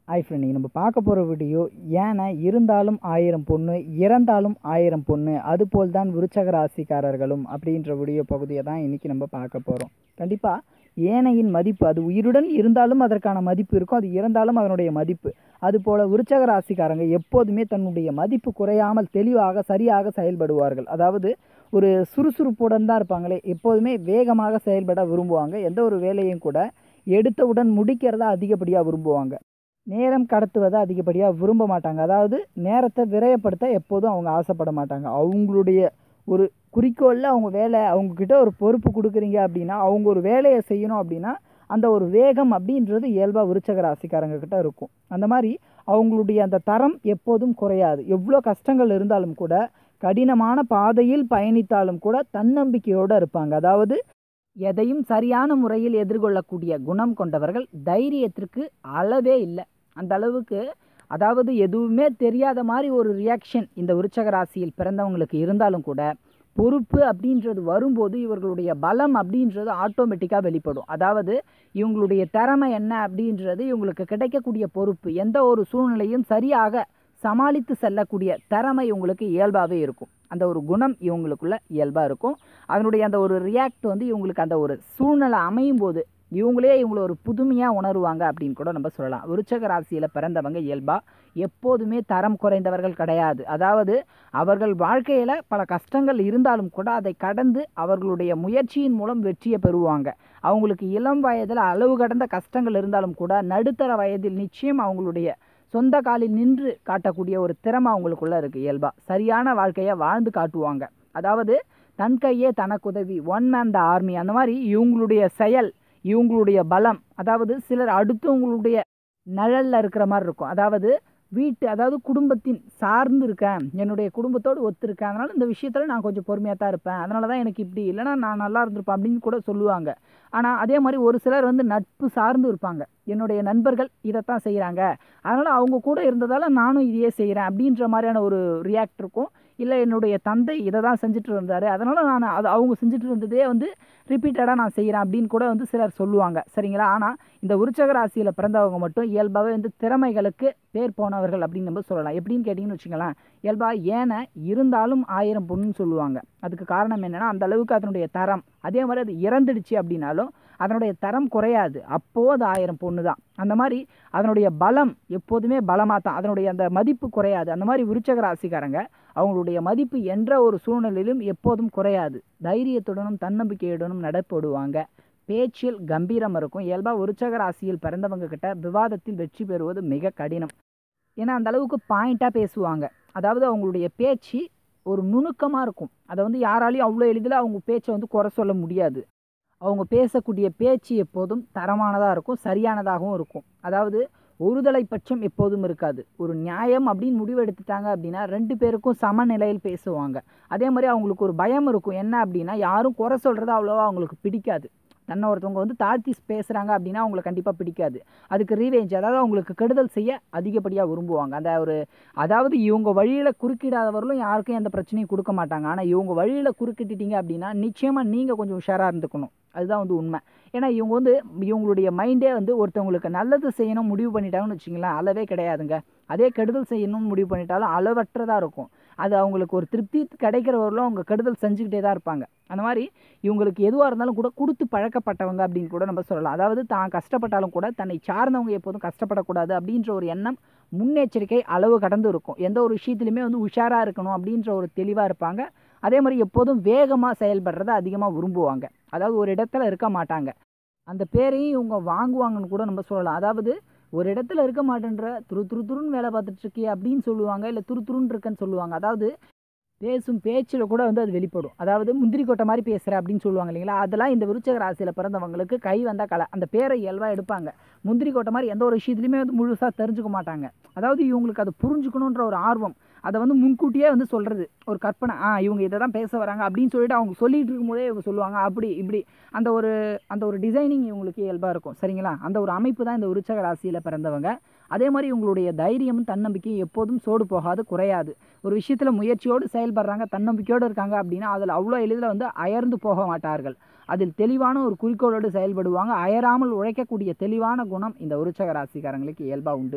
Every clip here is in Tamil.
ஹாய் ஃப்ரெண்ட் நம்ம பார்க்க போகிற வீடியோ ஏன்னா இருந்தாலும் ஆயிரம் பொண்ணு இறந்தாலும் ஆயிரம் பொண்ணு அதுபோல் தான் விருச்சக ராசிக்காரர்களும் அப்படின்ற வீடியோ பகுதியை தான் இன்றைக்கி நம்ம பார்க்க போகிறோம் கண்டிப்பாக ஏனையின் மதிப்பு அது உயிருடன் இருந்தாலும் அதற்கான மதிப்பு இருக்கும் அது இறந்தாலும் அதனுடைய மதிப்பு அதுபோல் விருச்சக ராசிக்காரங்க எப்போதுமே தன்னுடைய மதிப்பு குறையாமல் தெளிவாக சரியாக செயல்படுவார்கள் அதாவது ஒரு சுறுசுறுப்புடன் தான் இருப்பாங்களே எப்போதுமே வேகமாக செயல்பட விரும்புவாங்க எந்த ஒரு வேலையும் கூட எடுத்தவுடன் முடிக்கிறத அதிகப்படியாக விரும்புவாங்க நேரம் கடத்துவதை அதிகப்படியாக விரும்ப மாட்டாங்க அதாவது நேரத்தை விரயப்படுத்த எப்போதும் அவங்க ஆசைப்பட மாட்டாங்க அவங்களுடைய ஒரு குறிக்கோளில் அவங்க வேலை அவங்கக்கிட்ட ஒரு பொறுப்பு கொடுக்குறீங்க அப்படின்னா அவங்க ஒரு வேலையை செய்யணும் அப்படின்னா அந்த ஒரு வேகம் அப்படின்றது இயல்பாக விருச்சக ராசிக்காரங்க கிட்ட இருக்கும் அந்த மாதிரி அவங்களுடைய அந்த தரம் எப்போதும் குறையாது எவ்வளோ கஷ்டங்கள் இருந்தாலும் கூட கடினமான பாதையில் பயணித்தாலும் கூட தன்னம்பிக்கையோடு இருப்பாங்க அதாவது எதையும் சரியான முறையில் எதிர்கொள்ளக்கூடிய குணம் கொண்டவர்கள் தைரியத்திற்கு அளவே இல்லை அந்த அளவுக்கு அதாவது எதுவுமே தெரியாத மாதிரி ஒரு ரியாக்ஷன் இந்த விருச்சக ராசியில் பிறந்தவங்களுக்கு இருந்தாலும் கூட பொறுப்பு அப்படின்றது வரும்போது இவர்களுடைய பலம் அப்படின்றது ஆட்டோமேட்டிக்காக வெளிப்படும் அதாவது இவங்களுடைய திறமை என்ன அப்படின்றது இவங்களுக்கு கிடைக்கக்கூடிய பொறுப்பு எந்த ஒரு சூழ்நிலையும் சரியாக சமாளித்து செல்லக்கூடிய திறமை இவங்களுக்கு இயல்பாகவே இருக்கும் அந்த ஒரு குணம் இவங்களுக்குள்ள இயல்பாக இருக்கும் அதனுடைய அந்த ஒரு ரியாக்ட் வந்து இவங்களுக்கு அந்த ஒரு சூழ்நிலை அமையும் போது இவங்களே இவங்கள ஒரு புதுமையாக உணருவாங்க அப்படின்னு கூட நம்ம சொல்லலாம் விருச்சக ராசியில் பிறந்தவங்க இயல்பாக எப்போதுமே தரம் குறைந்தவர்கள் கிடையாது அதாவது அவர்கள் வாழ்க்கையில் பல கஷ்டங்கள் இருந்தாலும் கூட அதை கடந்து அவர்களுடைய முயற்சியின் மூலம் வெற்றியை பெறுவாங்க அவங்களுக்கு இளம் வயதில் அளவு கடந்த கஷ்டங்கள் இருந்தாலும் கூட நடுத்தர வயதில் நிச்சயம் அவங்களுடைய சொந்த காலில் நின்று காட்டக்கூடிய ஒரு திறமை அவங்களுக்குள்ள இருக்குது இயல்பாக சரியான வாழ்க்கையை வாழ்ந்து காட்டுவாங்க அதாவது தன் கையே தனக்குதவி ஒன் மேன் த ஆர்மி அந்த மாதிரி இவங்களுடைய செயல் இவங்களுடைய பலம் அதாவது சிலர் அடுத்தவங்களுடைய நிழலில் இருக்கிற மாதிரி இருக்கும் அதாவது வீட்டு அதாவது குடும்பத்தின் சார்ந்து இருக்கேன் என்னுடைய குடும்பத்தோடு ஒத்துருக்கேன் அதனால் இந்த விஷயத்தில் நான் கொஞ்சம் பொறுமையாக தான் இருப்பேன் அதனால தான் எனக்கு இப்படி இல்லைனா நான் நல்லா இருந்திருப்பேன் அப்படின்னு கூட சொல்லுவாங்க ஆனால் அதே மாதிரி ஒரு சிலர் வந்து நட்பு சார்ந்து இருப்பாங்க என்னுடைய நண்பர்கள் இதைத்தான் செய்கிறாங்க அதனால் அவங்க கூட இருந்ததால் நானும் இதையே செய்கிறேன் அப்படின்ற மாதிரியான ஒரு ரியாக்ட் இருக்கும் இல்லை என்னுடைய தந்தை இதை தான் செஞ்சுட்டு இருந்தார் அதனால் நான் அது அவங்க செஞ்சுட்டு இருந்ததே வந்து ரிப்பீட்டடாக நான் செய்கிறேன் அப்படின்னு கூட வந்து சிலர் சொல்லுவாங்க சரிங்களா ஆனால் இந்த உற்சக ராசியில் பிறந்தவங்க மட்டும் இயல்பாகவே வந்து திறமைகளுக்கு பேர் போனவர்கள் அப்படின்னு நம்ம சொல்லலாம் எப்படின்னு கேட்டிங்கன்னு வச்சுங்களேன் இயல்பாக ஏன இருந்தாலும் ஆயிரம் பொண்ணுன்னு சொல்லுவாங்க அதுக்கு காரணம் என்னென்னா அந்த அளவுக்கு அதனுடைய தரம் அதே மாதிரி அது இறந்துடுச்சு அப்படின்னாலும் அதனுடைய தரம் குறையாது அப்போது அது ஆயிரம் பொண்ணு தான் அந்த மாதிரி அதனுடைய பலம் எப்போதுமே பலமாக தான் அதனுடைய அந்த மதிப்பு குறையாது அந்த மாதிரி விருச்சக ராசிக்காரங்க அவங்களுடைய மதிப்பு என்ற ஒரு சூழ்நிலையிலும் எப்போதும் குறையாது தைரியத்துடனும் தன்னம்பிக்கையுடனும் நடப்படுவாங்க பேச்சில் கம்பீரம் இருக்கும் இயல்பாக விருச்சக ராசியில் பிறந்தவங்க கிட்ட விவாதத்தில் வெற்றி பெறுவது மிக கடினம் ஏன்னா அந்த அளவுக்கு பாயிண்ட்டாக பேசுவாங்க அதாவது அவங்களுடைய பேச்சு ஒரு நுணுக்கமாக இருக்கும் அதை வந்து யாராலையும் அவ்வளோ எளிதில் அவங்க பேச்சை வந்து குறை சொல்ல முடியாது அவங்க பேசக்கூடிய பேச்சு எப்போதும் தரமானதாக இருக்கும் சரியானதாகவும் இருக்கும் அதாவது ஒருதலை பட்சம் எப்போதும் இருக்காது ஒரு நியாயம் அப்படின்னு முடிவு எடுத்துட்டாங்க அப்படின்னா ரெண்டு பேருக்கும் சமநிலையில் பேசுவாங்க அதே மாதிரி அவங்களுக்கு ஒரு பயம் இருக்கும் என்ன அப்படின்னா யாரும் குறை சொல்கிறது அவ்வளோவா அவங்களுக்கு பிடிக்காது தன்னை ஒருத்தவங்க வந்து தாழ்த்தி பேசுகிறாங்க அப்படின்னா அவங்களுக்கு கண்டிப்பாக பிடிக்காது அதுக்கு ரீவேஞ்ச் அதாவது அவங்களுக்கு கெடுதல் செய்ய அதிகப்படியாக விரும்புவாங்க அந்த ஒரு அதாவது இவங்க வழியில் குறுக்கிடாதவர்களும் யாருக்கும் எந்த பிரச்சனையும் கொடுக்க மாட்டாங்க ஆனால் இவங்க வழியில் குறுக்கிட்டுட்டீங்க அப்படின்னா நிச்சயமாக நீங்கள் கொஞ்சம் உஷாராக இருந்துக்கணும் அதுதான் வந்து உண்மை ஏன்னா இவங்க வந்து இவங்களுடைய மைண்டே வந்து ஒருத்தவங்களுக்கு நல்லது செய்யணும் முடிவு பண்ணிட்டாங்கன்னு வச்சிங்களேன் அளவே கிடையாதுங்க அதே கெடுதல் செய்யணும்னு முடிவு பண்ணிட்டாலும் அளவற்றதாக இருக்கும் அது அவங்களுக்கு ஒரு திருப்தி கிடைக்கிறவர்களும் அவங்க கெடுதல் செஞ்சுக்கிட்டே தான் இருப்பாங்க அந்த மாதிரி இவங்களுக்கு எதுவாக இருந்தாலும் கூட கொடுத்து பழக்கப்பட்டவங்க அப்படின்னு கூட நம்ம சொல்லலாம் அதாவது தான் கஷ்டப்பட்டாலும் கூட தன்னை சார்ந்தவங்க எப்போதும் கஷ்டப்படக்கூடாது அப்படின்ற ஒரு எண்ணம் முன்னெச்சரிக்கை அளவு கடந்து இருக்கும் எந்த ஒரு விஷயத்துலையுமே வந்து உஷாராக இருக்கணும் அப்படின்ற ஒரு தெளிவாக இருப்பாங்க அதே மாதிரி எப்போதும் வேகமாக செயல்படுறத அதிகமாக விரும்புவாங்க அதாவது ஒரு இடத்துல இருக்க மாட்டாங்க அந்த பேரையும் இவங்க வாங்குவாங்கன்னு கூட நம்ம சொல்லலாம் அதாவது ஒரு இடத்துல இருக்க மாட்டேன்ற துரு துரு துருன்னு வேலை பார்த்துட்டு இருக்கியே அப்படின்னு சொல்லுவாங்க இல்லை துரு துருன்னு இருக்கன்னு சொல்லுவாங்க அதாவது பேசும் பேச்சில் கூட வந்து அது வெளிப்படும் அதாவது முந்திரி கொட்டை மாதிரி பேசுகிற அப்படின்னு சொல்லுவாங்க இல்லைங்களா அதெல்லாம் இந்த விருச்சக ராசியில் பிறந்தவங்களுக்கு கை வந்தால் கலை அந்த பேரை இயல்பாக எடுப்பாங்க முந்திரி கொட்டை மாதிரி எந்த ஒரு விஷயத்துலையுமே வந்து முழுசாக தெரிஞ்சுக்க மாட்டாங்க அதாவது இவங்களுக்கு அதை புரிஞ்சுக்கணுன்ற ஒரு ஆர்வம் அதை வந்து முன்கூட்டியே வந்து சொல்கிறது ஒரு கற்பனை ஆ இவங்க இதை தான் பேச வராங்க அப்படின்னு சொல்லிட்டு அவங்க சொல்லிகிட்டு இருக்கும்போதே இவங்க சொல்லுவாங்க அப்படி இப்படி அந்த ஒரு அந்த ஒரு டிசைனிங் இவங்களுக்கு இயல்பாக இருக்கும் சரிங்களா அந்த ஒரு அமைப்பு தான் இந்த உருச்சக ராசியில் பிறந்தவங்க அதே மாதிரி இவங்களுடைய தைரியமும் தன்னம்பிக்கையும் எப்போதும் சோடு போகாது குறையாது ஒரு விஷயத்தில் முயற்சியோடு செயல்படுறாங்க தன்னம்பிக்கையோடு இருக்காங்க அப்படின்னா அதில் அவ்வளோ எளிதில் வந்து அயர்ந்து போக மாட்டார்கள் அதில் தெளிவான ஒரு குறிக்கோளோடு செயல்படுவாங்க அயராமல் உழைக்கக்கூடிய தெளிவான குணம் இந்த விருச்சக ராசிக்காரங்களுக்கு இயல்பாக உண்டு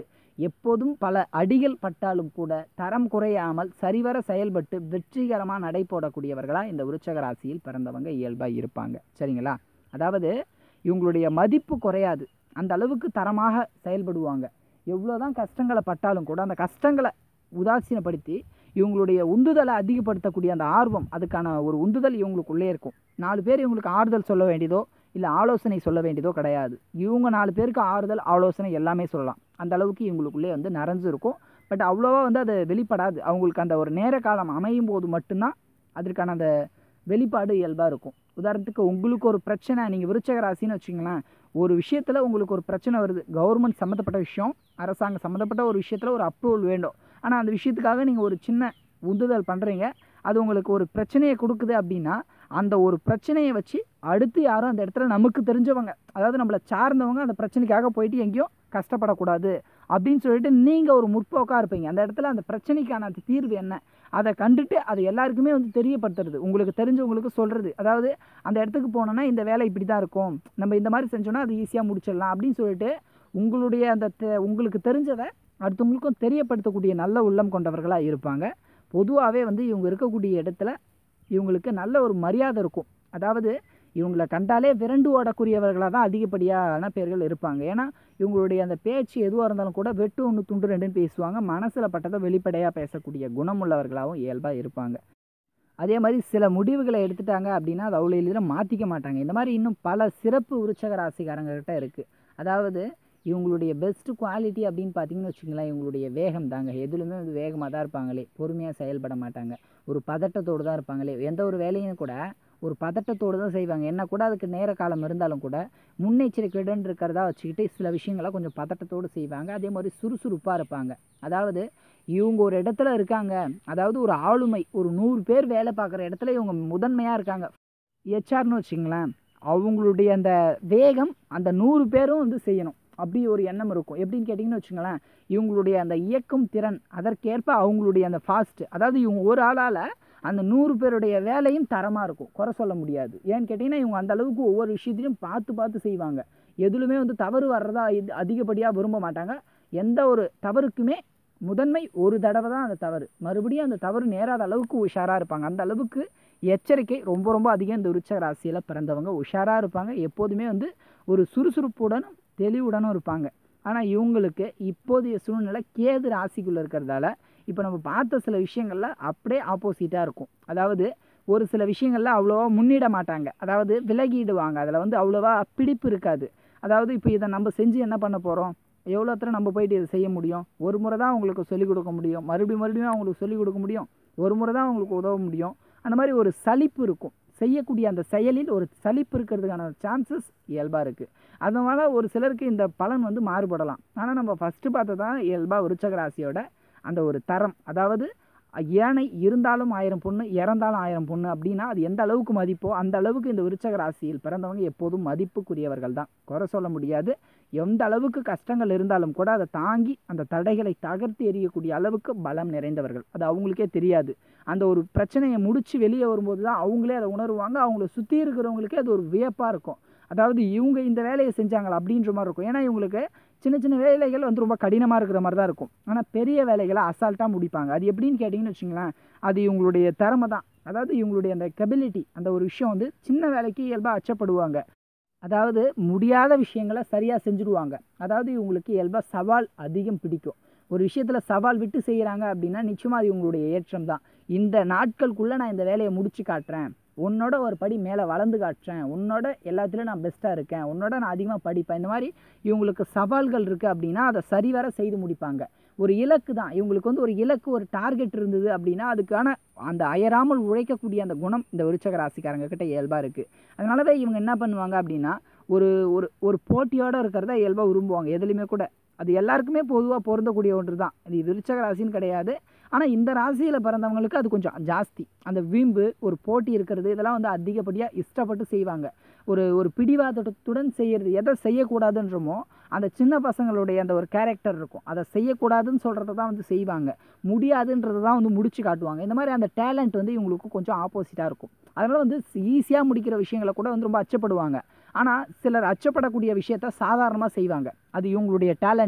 எப்போதும் பல அடிகள் பட்டாலும் கூட தரம் குறையாமல் சரிவர செயல்பட்டு வெற்றிகரமாக நடைபோடக்கூடியவர்களாக இந்த விருச்சக ராசியில் பிறந்தவங்க இயல்பாக இருப்பாங்க சரிங்களா அதாவது இவங்களுடைய மதிப்பு குறையாது அந்த அளவுக்கு தரமாக செயல்படுவாங்க எவ்வளோ தான் கஷ்டங்களை பட்டாலும் கூட அந்த கஷ்டங்களை உதாசீனப்படுத்தி இவங்களுடைய உந்துதலை அதிகப்படுத்தக்கூடிய அந்த ஆர்வம் அதுக்கான ஒரு உந்துதல் இவங்களுக்குள்ளே இருக்கும் நாலு பேர் இவங்களுக்கு ஆறுதல் சொல்ல வேண்டியதோ இல்லை ஆலோசனை சொல்ல வேண்டியதோ கிடையாது இவங்க நாலு பேருக்கு ஆறுதல் ஆலோசனை எல்லாமே சொல்லலாம் அந்த அளவுக்கு இவங்களுக்குள்ளே வந்து நிறைஞ்சு இருக்கும் பட் அவ்வளோவா வந்து அது வெளிப்படாது அவங்களுக்கு அந்த ஒரு நேர காலம் அமையும் போது மட்டும்தான் அதற்கான அந்த வெளிப்பாடு இயல்பாக இருக்கும் உதாரணத்துக்கு உங்களுக்கு ஒரு பிரச்சனை நீங்கள் விருச்சக ராசின்னு வச்சுங்களேன் ஒரு விஷயத்தில் உங்களுக்கு ஒரு பிரச்சனை வருது கவர்மெண்ட் சம்மந்தப்பட்ட விஷயம் அரசாங்கம் சம்மந்தப்பட்ட ஒரு விஷயத்தில் ஒரு அப்ரூவல் வேண்டும் ஆனால் அந்த விஷயத்துக்காக நீங்கள் ஒரு சின்ன உந்துதல் பண்ணுறீங்க அது உங்களுக்கு ஒரு பிரச்சனையை கொடுக்குது அப்படின்னா அந்த ஒரு பிரச்சனையை வச்சு அடுத்து யாரும் அந்த இடத்துல நமக்கு தெரிஞ்சவங்க அதாவது நம்மளை சார்ந்தவங்க அந்த பிரச்சனைக்காக போயிட்டு எங்கேயும் கஷ்டப்படக்கூடாது அப்படின்னு சொல்லிட்டு நீங்கள் ஒரு முற்போக்காக இருப்பீங்க அந்த இடத்துல அந்த பிரச்சனைக்கான அந்த தீர்வு என்ன அதை கண்டுட்டு அதை எல்லாருக்குமே வந்து தெரியப்படுத்துறது உங்களுக்கு தெரிஞ்சவங்களுக்கு சொல்கிறது அதாவது அந்த இடத்துக்கு போனோன்னா இந்த வேலை இப்படி தான் இருக்கும் நம்ம இந்த மாதிரி செஞ்சோன்னா அது ஈஸியாக முடிச்சிடலாம் அப்படின்னு சொல்லிட்டு உங்களுடைய அந்த தெ- உங்களுக்கு தெரிஞ்சதை அடுத்தவங்களுக்கும் தெரியப்படுத்தக்கூடிய நல்ல உள்ளம் கொண்டவர்களாக இருப்பாங்க பொதுவாகவே வந்து இவங்க இருக்கக்கூடிய இடத்துல இவங்களுக்கு நல்ல ஒரு மரியாதை இருக்கும் அதாவது இவங்களை கண்டாலே விரண்டு ஓடக்கூடியவர்களாக தான் அதிகப்படியான பேர்கள் இருப்பாங்க ஏன்னா இவங்களுடைய அந்த பேச்சு எதுவாக இருந்தாலும் கூட வெட்டு ஒன்று துண்டு ரெண்டுன்னு பேசுவாங்க மனசில் பட்டதை வெளிப்படையாக பேசக்கூடிய குணமுள்ளவர்களாகவும் இயல்பாக இருப்பாங்க அதே மாதிரி சில முடிவுகளை எடுத்துட்டாங்க அப்படின்னா அது அவ்வளோ எளிதில் மாற்றிக்க மாட்டாங்க இந்த மாதிரி இன்னும் பல சிறப்பு விருச்சக ராசிக்காரங்க கிட்ட இருக்குது அதாவது இவங்களுடைய பெஸ்ட் குவாலிட்டி அப்படின்னு பார்த்தீங்கன்னு வச்சுங்களேன் இவங்களுடைய வேகம் தாங்க எதுலையுமே வந்து வேகமாக தான் இருப்பாங்களே பொறுமையாக செயல்பட மாட்டாங்க ஒரு பதட்டத்தோடு தான் இருப்பாங்களே எந்த ஒரு வேலையும் கூட ஒரு பதட்டத்தோடு தான் செய்வாங்க என்ன கூட அதுக்கு நேர காலம் இருந்தாலும் கூட முன்னெச்சரிக்கையுடன் இருக்கிறதா வச்சுக்கிட்டு சில விஷயங்களை கொஞ்சம் பதட்டத்தோடு செய்வாங்க அதே மாதிரி சுறுசுறுப்பாக இருப்பாங்க அதாவது இவங்க ஒரு இடத்துல இருக்காங்க அதாவது ஒரு ஆளுமை ஒரு நூறு பேர் வேலை பார்க்குற இடத்துல இவங்க முதன்மையாக இருக்காங்க ஹெச்ஆர்னு வச்சுங்களேன் அவங்களுடைய அந்த வேகம் அந்த நூறு பேரும் வந்து செய்யணும் அப்படி ஒரு எண்ணம் இருக்கும் எப்படின்னு கேட்டிங்கன்னு வச்சுங்களேன் இவங்களுடைய அந்த இயக்கும் திறன் அதற்கேற்ப அவங்களுடைய அந்த ஃபாஸ்ட் அதாவது இவங்க ஒரு ஆளால் அந்த நூறு பேருடைய வேலையும் தரமாக இருக்கும் குறை சொல்ல முடியாது ஏன்னு கேட்டிங்கன்னா இவங்க அந்த அளவுக்கு ஒவ்வொரு விஷயத்தையும் பார்த்து பார்த்து செய்வாங்க எதுலுமே வந்து தவறு வர்றதா இது அதிகப்படியாக விரும்ப மாட்டாங்க எந்த ஒரு தவறுக்குமே முதன்மை ஒரு தடவை தான் அந்த தவறு மறுபடியும் அந்த தவறு நேராத அளவுக்கு உஷாராக இருப்பாங்க அந்த அளவுக்கு எச்சரிக்கை ரொம்ப ரொம்ப அதிகம் இந்த விருச்சக ராசியில் பிறந்தவங்க உஷாராக இருப்பாங்க எப்போதுமே வந்து ஒரு சுறுசுறுப்புடனும் தெளிவுடனும் இருப்பாங்க ஆனால் இவங்களுக்கு இப்போதைய சூழ்நிலை கேது ராசிக்குள்ளே இருக்கிறதால இப்போ நம்ம பார்த்த சில விஷயங்கள்ல அப்படியே ஆப்போசிட்டாக இருக்கும் அதாவது ஒரு சில விஷயங்கள்ல அவ்வளோவா முன்னிட மாட்டாங்க அதாவது விலகிடுவாங்க அதில் வந்து அவ்வளோவா பிடிப்பு இருக்காது அதாவது இப்போ இதை நம்ம செஞ்சு என்ன பண்ண போகிறோம் எவ்வளோ தூரம் நம்ம போயிட்டு இதை செய்ய முடியும் ஒரு முறை தான் அவங்களுக்கு சொல்லிக் கொடுக்க முடியும் மறுபடியும் மறுபடியும் அவங்களுக்கு சொல்லிக் கொடுக்க முடியும் ஒரு முறை தான் அவங்களுக்கு உதவ முடியும் அந்த மாதிரி ஒரு சலிப்பு இருக்கும் செய்யக்கூடிய அந்த செயலில் ஒரு சலிப்பு இருக்கிறதுக்கான சான்சஸ் இயல்பாக இருக்குது அதனால ஒரு சிலருக்கு இந்த பலன் வந்து மாறுபடலாம் ஆனால் நம்ம ஃபஸ்ட்டு பார்த்தது தான் இயல்பாக விருச்சக ராசியோட அந்த ஒரு தரம் அதாவது ஏனை இருந்தாலும் ஆயிரம் பொண்ணு இறந்தாலும் ஆயிரம் பொண்ணு அப்படின்னா அது எந்த அளவுக்கு மதிப்போ அந்த அளவுக்கு இந்த விருச்சக ராசியில் பிறந்தவங்க எப்போதும் மதிப்புக்குரியவர்கள் தான் குறை சொல்ல முடியாது எந்த அளவுக்கு கஷ்டங்கள் இருந்தாலும் கூட அதை தாங்கி அந்த தடைகளை தகர்த்து எறியக்கூடிய அளவுக்கு பலம் நிறைந்தவர்கள் அது அவங்களுக்கே தெரியாது அந்த ஒரு பிரச்சனையை முடிச்சு வெளியே வரும்போது தான் அவங்களே அதை உணருவாங்க அவங்கள சுற்றி இருக்கிறவங்களுக்கே அது ஒரு வியப்பாக இருக்கும் அதாவது இவங்க இந்த வேலையை செஞ்சாங்களா அப்படின்ற மாதிரி இருக்கும் ஏன்னா இவங்களுக்கு சின்ன சின்ன வேலைகள் வந்து ரொம்ப கடினமாக இருக்கிற மாதிரி தான் இருக்கும் ஆனால் பெரிய வேலைகளை அசால்ட்டாக முடிப்பாங்க அது எப்படின்னு கேட்டிங்கன்னு வச்சுங்களேன் அது இவங்களுடைய திறமை தான் அதாவது இவங்களுடைய அந்த கெபிலிட்டி அந்த ஒரு விஷயம் வந்து சின்ன வேலைக்கு இயல்பாக அச்சப்படுவாங்க அதாவது முடியாத விஷயங்களை சரியாக செஞ்சுடுவாங்க அதாவது இவங்களுக்கு இயல்பாக சவால் அதிகம் பிடிக்கும் ஒரு விஷயத்தில் சவால் விட்டு செய்கிறாங்க அப்படின்னா நிச்சயமாக அது இவங்களுடைய ஏற்றம் தான் இந்த நாட்களுக்குள்ளே நான் இந்த வேலையை முடிச்சு காட்டுறேன் உன்னோட ஒரு படி மேலே வளர்ந்து காட்டுறேன் உன்னோட எல்லாத்துலேயும் நான் பெஸ்ட்டாக இருக்கேன் உன்னோட நான் அதிகமாக படிப்பேன் இந்த மாதிரி இவங்களுக்கு சவால்கள் இருக்குது அப்படின்னா அதை சரிவர செய்து முடிப்பாங்க ஒரு இலக்கு தான் இவங்களுக்கு வந்து ஒரு இலக்கு ஒரு டார்கெட் இருந்தது அப்படின்னா அதுக்கான அந்த அயராமல் உழைக்கக்கூடிய அந்த குணம் இந்த விருச்சக ராசிக்காரங்க கிட்ட இயல்பாக இருக்குது அதனாலவே இவங்க என்ன பண்ணுவாங்க அப்படின்னா ஒரு ஒரு ஒரு போட்டியோடு இருக்கிறத இயல்பாக விரும்புவாங்க எதுலேயுமே கூட அது எல்லாருக்குமே பொதுவாக பொருந்தக்கூடிய ஒன்று தான் இது விருச்சக ராசின்னு கிடையாது ஆனால் இந்த ராசியில் பிறந்தவங்களுக்கு அது கொஞ்சம் ஜாஸ்தி அந்த வீம்பு ஒரு போட்டி இருக்கிறது இதெல்லாம் வந்து அதிகப்படியாக இஷ்டப்பட்டு செய்வாங்க ஒரு ஒரு பிடிவாதத்துடன் செய்கிறது எதை செய்யக்கூடாதுன்றமோ அந்த சின்ன பசங்களுடைய அந்த ஒரு கேரக்டர் இருக்கும் அதை செய்யக்கூடாதுன்னு சொல்கிறத தான் வந்து செய்வாங்க முடியாதுன்றது தான் வந்து முடிச்சு காட்டுவாங்க இந்த மாதிரி அந்த டேலண்ட் வந்து இவங்களுக்கு கொஞ்சம் ஆப்போசிட்டாக இருக்கும் அதனால் வந்து ஈஸியாக முடிக்கிற விஷயங்களை கூட வந்து ரொம்ப அச்சப்படுவாங்க ஆனால் சிலர் அச்சப்படக்கூடிய விஷயத்த சாதாரணமாக செய்வாங்க அது இவங்களுடைய டேலண்ட்டு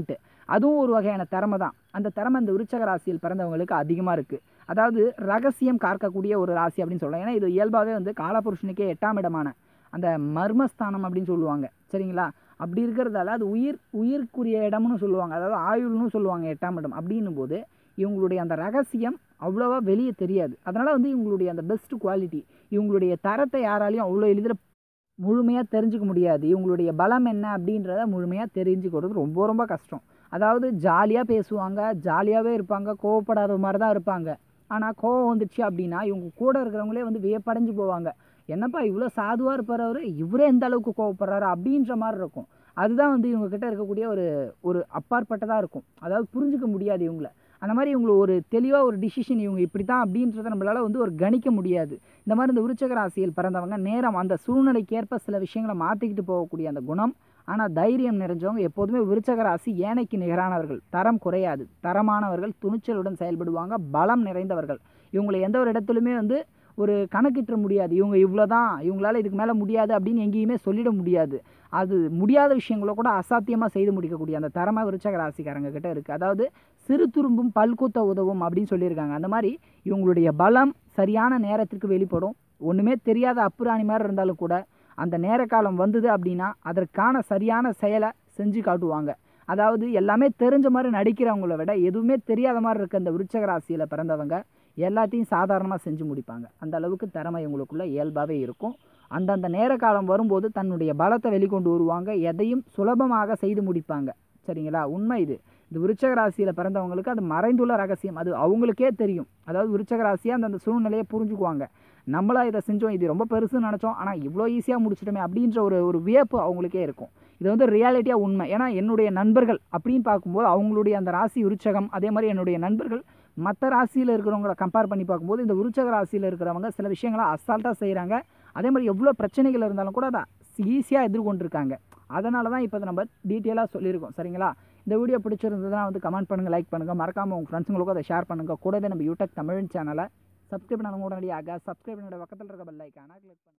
அதுவும் ஒரு வகையான திறமை தான் அந்த திறமை இந்த விருச்சக ராசியில் பிறந்தவங்களுக்கு அதிகமாக இருக்குது அதாவது ரகசியம் காக்கக்கூடிய ஒரு ராசி அப்படின்னு சொல்லலாம் ஏன்னா இது இயல்பாகவே வந்து காலபுருஷனுக்கே எட்டாம் இடமான அந்த மர்மஸ்தானம் அப்படின்னு சொல்லுவாங்க சரிங்களா அப்படி இருக்கிறதால அது உயிர் உயிருக்குரிய இடம்னு சொல்லுவாங்க அதாவது ஆயுள்னு சொல்லுவாங்க எட்டாம் இடம் அப்படின்னும் போது இவங்களுடைய அந்த ரகசியம் அவ்வளோவா வெளியே தெரியாது அதனால் வந்து இவங்களுடைய அந்த பெஸ்ட் குவாலிட்டி இவங்களுடைய தரத்தை யாராலையும் அவ்வளோ எளிதில் முழுமையாக தெரிஞ்சுக்க முடியாது இவங்களுடைய பலம் என்ன அப்படின்றத முழுமையாக தெரிஞ்சுக்கிறது ரொம்ப ரொம்ப கஷ்டம் அதாவது ஜாலியாக பேசுவாங்க ஜாலியாகவே இருப்பாங்க கோவப்படாத மாதிரி தான் இருப்பாங்க ஆனால் கோவம் வந்துச்சு அப்படின்னா இவங்க கூட இருக்கிறவங்களே வந்து வியப்படைஞ்சு போவாங்க என்னப்பா இவ்வளோ சாதுவாக இருப்பார் அவர் இவரே எந்த அளவுக்கு கோவப்படுறாரு அப்படின்ற மாதிரி இருக்கும் அதுதான் வந்து இவங்க கிட்ட இருக்கக்கூடிய ஒரு ஒரு அப்பாற்பட்டதாக இருக்கும் அதாவது புரிஞ்சுக்க முடியாது இவங்கள அந்த மாதிரி இவங்களை ஒரு தெளிவாக ஒரு டிசிஷன் இவங்க இப்படி தான் அப்படின்றத நம்மளால் வந்து ஒரு கணிக்க முடியாது இந்த மாதிரி இந்த விருச்சக ராசியில் பிறந்தவங்க நேரம் அந்த சூழ்நிலைக்கேற்ப சில விஷயங்களை மாற்றிக்கிட்டு போகக்கூடிய அந்த குணம் ஆனால் தைரியம் நிறைஞ்சவங்க எப்போதுமே விருச்சக ராசி ஏனைக்கு நிகரானவர்கள் தரம் குறையாது தரமானவர்கள் துணிச்சலுடன் செயல்படுவாங்க பலம் நிறைந்தவர்கள் இவங்களை எந்த ஒரு இடத்துலையுமே வந்து ஒரு கணக்கிட்ட முடியாது இவங்க இவ்வளோ தான் இவங்களால இதுக்கு மேலே முடியாது அப்படின்னு எங்கேயுமே சொல்லிட முடியாது அது முடியாத விஷயங்கள கூட அசாத்தியமாக செய்து முடிக்கக்கூடிய அந்த திறமை விருச்சக ராசிக்காரங்க கிட்ட இருக்குது அதாவது சிறு துரும்பும் பல்குத்த உதவும் அப்படின்னு சொல்லியிருக்காங்க அந்த மாதிரி இவங்களுடைய பலம் சரியான நேரத்திற்கு வெளிப்படும் ஒன்றுமே தெரியாத அப்புராணி மாதிரி இருந்தாலும் கூட அந்த நேர காலம் வந்தது அப்படின்னா அதற்கான சரியான செயலை செஞ்சு காட்டுவாங்க அதாவது எல்லாமே தெரிஞ்ச மாதிரி நடிக்கிறவங்கள விட எதுவுமே தெரியாத மாதிரி இருக்க அந்த விருச்சக ராசியில் பிறந்தவங்க எல்லாத்தையும் சாதாரணமாக செஞ்சு முடிப்பாங்க அந்த அளவுக்கு திறமை இவங்களுக்குள்ள இயல்பாகவே இருக்கும் அந்தந்த நேர காலம் வரும்போது தன்னுடைய பலத்தை வெளிக்கொண்டு வருவாங்க எதையும் சுலபமாக செய்து முடிப்பாங்க சரிங்களா உண்மை இது இந்த விருச்சக ராசியில் பிறந்தவங்களுக்கு அது மறைந்துள்ள ரகசியம் அது அவங்களுக்கே தெரியும் அதாவது விருச்சக ராசியாக அந்தந்த சூழ்நிலையை புரிஞ்சுக்குவாங்க நம்மளா இதை செஞ்சோம் இது ரொம்ப பெருசுன்னு நினச்சோம் ஆனால் இவ்வளோ ஈஸியாக முடிச்சிட்டோமே அப்படின்ற ஒரு ஒரு வியப்பு அவங்களுக்கே இருக்கும் இது வந்து ரியாலிட்டியாக உண்மை ஏன்னா என்னுடைய நண்பர்கள் அப்படின்னு பார்க்கும்போது அவங்களுடைய அந்த ராசி விருச்சகம் அதே மாதிரி என்னுடைய நண்பர்கள் மற்ற ராசியில் இருக்கிறவங்கள கம்பேர் பண்ணி பார்க்கும்போது இந்த விருச்சக ராசியில் இருக்கிறவங்க சில விஷயங்களை அசால்ட்டாக செய்கிறாங்க அதே மாதிரி எவ்வளோ பிரச்சனைகள் இருந்தாலும் கூட அதை ஈஸியாக எதிர்கொண்டிருக்காங்க அதனால தான் இப்போ நம்ம டீட்டெயிலாக சொல்லியிருக்கோம் சரிங்களா இந்த வீடியோ பிடிச்சிருந்ததுன்னா வந்து கமெண்ட் பண்ணுங்கள் லைக் பண்ணுங்கள் மறக்காமல் உங்கள் ஃப்ரெண்ட்ஸுங்களுக்கும் அதை ஷேர் பண்ணுங்கள் கூடவே நம்ம யூடியூப் தமிழ் சேனலை சப்ஸ்கிரைப் பண்ணாலும் உடனடியாக சப்ஸ்கிரைப் பண்ணியோட பக்கத்தில் இருக்க பெல் ஐக்கான கிளிக் பண்ணுங்கள்